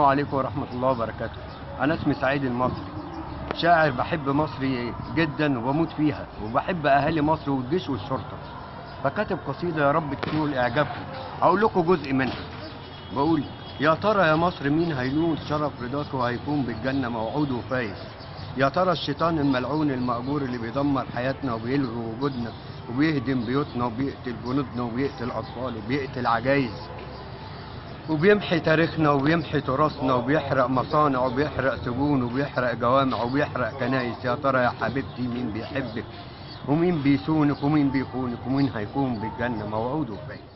عليكم ورحمة الله وبركاته أنا اسمي سعيد المصري شاعر بحب مصر جدا وبموت فيها وبحب أهالي مصر والجيش والشرطة فكاتب قصيدة يا رب تكون لإعجابكم أقول لكم جزء منها بقول يا ترى يا مصر مين هينول شرف رضاك وهيكون بالجنة موعود وفايز يا ترى الشيطان الملعون المأجور اللي بيدمر حياتنا وبيلغي وجودنا وبيهدم بيوتنا وبيقتل جنودنا وبيقتل أطفال وبيقتل عجايز وبيمحي تاريخنا وبيمحي تراثنا وبيحرق مصانع وبيحرق سجون وبيحرق جوامع وبيحرق كنايس يا ترى يا حبيبتي مين بيحبك ومين بيسونك ومين بيخونك ومين هيكون بالجنة موعود وفايز